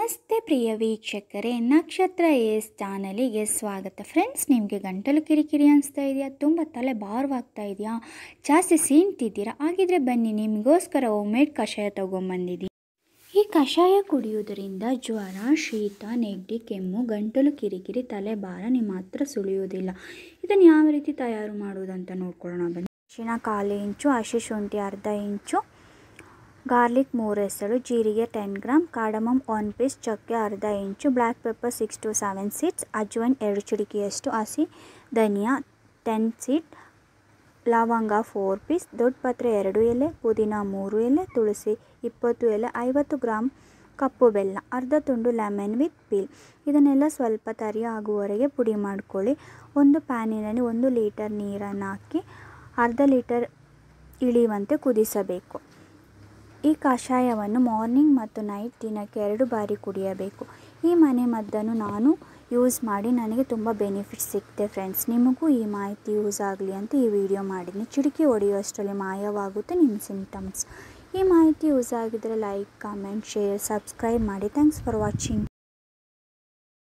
ನಮಸ್ತೆ ಪ್ರಿಯ ವೀಕ್ಷಕರೇ ನಕ್ಷತ್ರ ಎಸ್ ಚಾನಲಿಗೆ ಸ್ವಾಗತ ಫ್ರೆಂಡ್ಸ್ ನಿಮಗೆ ಗಂಟಲು ಕಿರಿಕಿರಿ ಅನಿಸ್ತಾ ಇದೆಯಾ ತುಂಬ ತಲೆ ಭಾರವಾಗ್ತಾ ಇದೆಯಾ ಜಾಸ್ತಿ ಸೀನ್ತಿದ್ದೀರಾ ಹಾಗಿದ್ರೆ ಬನ್ನಿ ನಿಮಗೋಸ್ಕರ ಮೇಡ್ ಕಷಾಯ ತೊಗೊಂಬಂದಿದ್ದೀನಿ ಈ ಕಷಾಯ ಕುಡಿಯುವುದರಿಂದ ಜ್ವರ ಶೀತ ನೆಗಡಿ ಕೆಮ್ಮು ಗಂಟಲು ಕಿರಿಕಿರಿ ತಲೆ ಭಾರ ನಿಮ್ಮ ಹತ್ರ ಸುಳಿಯುವುದಿಲ್ಲ ಇದನ್ನು ಯಾವ ರೀತಿ ತಯಾರು ಮಾಡುವುದಂತ ನೋಡ್ಕೊಳ್ಳೋಣ ಬನ್ನಿ ಅರಿಶಿನ ಕಾಲು ಇಂಚು ಹಸಿ ಶುಂಠಿ ಅರ್ಧ ಇಂಚು ಗಾರ್ಲಿಕ್ ಮೂರು ಎಸಳು ಜೀರಿಗೆ ten gram cardamom one piece ಚಕ್ಕೆ ಅರ್ಧ ಇಂಚು black pepper six to seven seeds ajwain ಎರಡು ಚಿಟಿಕೆಯಷ್ಟು ಹಸಿ ಧನಿಯಾ ಟೆನ್ ಸೀಡ್ ಲವಂಗ ಫೋರ್ ಪೀಸ್ ದೊಡ್ಡ ಪತ್ರೆ ಎರಡು ಎಲೆ ಪುದೀನ ಮೂರು ಎಲೆ ತುಳಸಿ ಇಪ್ಪತ್ತು ಎಲೆ ಐವತ್ತು ಗ್ರಾಮ್ ಕಪ್ಪು ಬೆಲ್ಲ ಅರ್ಧ ತುಂಡು ಲೆಮನ್ ವಿತ್ ಪೀಲ್ ಇದನ್ನೆಲ್ಲ ಸ್ವಲ್ಪ ತರಿ ಆಗುವವರೆಗೆ ಪುಡಿ ಮಾಡ್ಕೊಳ್ಳಿ ಒಂದು ಪ್ಯಾನಿನಲ್ಲಿ ಒಂದು ಲೀಟರ್ ನೀರನ್ನು ಹಾಕಿ ಅರ್ಧ ಲೀಟರ್ ಇಳಿಯುವಂತೆ ಕುದಿಸಬೇಕು ಈ ಕಷಾಯವನ್ನು ಮಾರ್ನಿಂಗ್ ಮತ್ತು ನೈಟ್ ದಿನಕ್ಕೆ ಎರಡು ಬಾರಿ ಕುಡಿಯಬೇಕು ಈ ಮನೆ ಮದ್ದನ್ನು ನಾನು ಯೂಸ್ ಮಾಡಿ ನನಗೆ ತುಂಬ ಬೆನಿಫಿಟ್ ಸಿಕ್ತೆ ಫ್ರೆಂಡ್ಸ್ ನಿಮಗೂ ಈ ಮಾಹಿತಿ ಯೂಸ್ ಆಗಲಿ ಅಂತ ಈ ವಿಡಿಯೋ ಮಾಡಿದ್ದೀನಿ ಚಿಟಿಕೆ ಹೊಡೆಯುವಷ್ಟರಲ್ಲಿ ಮಾಯವಾಗುತ್ತೆ ನಿಮ್ಮ ಸಿಂಟಮ್ಸ್ ಈ ಮಾಹಿತಿ ಯೂಸ್ ಆಗಿದ್ದರೆ ಲೈಕ್ ಕಾಮೆಂಟ್ ಶೇರ್ ಸಬ್ಸ್ಕ್ರೈಬ್ ಮಾಡಿ ಥ್ಯಾಂಕ್ಸ್ ಫಾರ್ ವಾಚಿಂಗ್